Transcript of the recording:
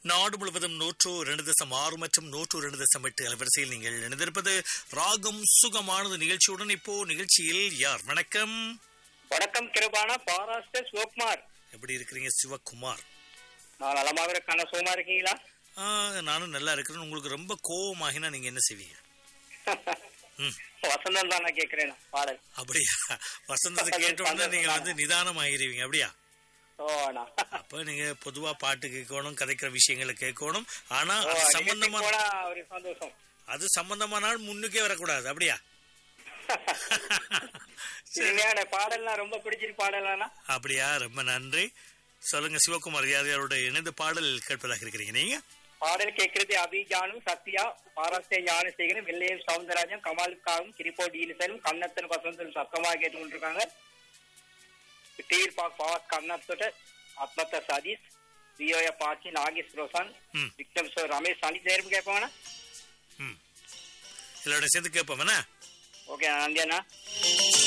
நாடு முழுவதும் நூற்று இரண்டு தசம் ஆறு மற்றும் நூற்று இரண்டு தசம் எட்டு அலைவரிசையில் நீங்கள் இணைந்திருப்பது ராகம் சுகமானது நிகழ்ச்சியுடன் இப்போ நிகழ்ச்சியில் யார் வணக்கம் வணக்கம் கிருபானா பாராஸ்டர் சிவகுமார் எப்படி இருக்கிறீங்க சிவகுமார் நான் நலமாக இருக்கான சுகமா இருக்கீங்களா ஆ, நானும் நல்லா இருக்கிறேன் உங்களுக்கு ரொம்ப கோவமாகினா நீங்க என்ன செய்வீங்க ம். வசந்தம் தான் நான் கேட்கிறேன் பாடல் அப்படியா வசந்தத்தை கேட்ட உடனே நீங்க வந்து நிதானம் ஆகிருவீங்க அப்படியா ஓ அண்ணா அப்ப நீங்க பொதுவா பாட்டு கேட்கணும் கதைக்கிற விஷயங்களை கேட்கணும் ஆனா ஓ, அது நிகழ்ச்சிக்கு சம்பந்தமான போனா ஒரு சந்தோஷம் அது சம்பந்தமானால் முன்னுக்கே வரக்கூடாது அப்படியா இனிமையான பாடல்லாம் ரொம்ப பிடிச்சிருக்கு பாடலானா அப்படியா ரொம்ப நன்றி சொல்லுங்க சிவகுமார் யார் யாரோட இணைந்து பாடல் கேட்பதாக இருக்கிறீங்க நீங்க பாடல் கேட்கறது அபிஜானும் சத்யா பாராஸ்டே ஞானசேகரன் வெள்ளையம் சவுந்தரராஜன் கமாலுக்காவும் கிரிப்போ டீலிசனும் கண்ணத்தன் வசந்தனும் சத்தமாக கேட்டுக்கொண்டிருக்காங்க டீர் பாக் பவாஸ் கண்ணத்தோட ஆத்மத்த சதீஷ் வியோய பாச்சி நாகேஷ் ரோசான் ம். விக்ரம் சோ ரமேஷ் சாந்தி நேரம் கேட்பாங்கண்ணா ம் எல்லாரோட சேர்ந்து கேட்போம் என்ன ஓகே நன்றி அண்ணா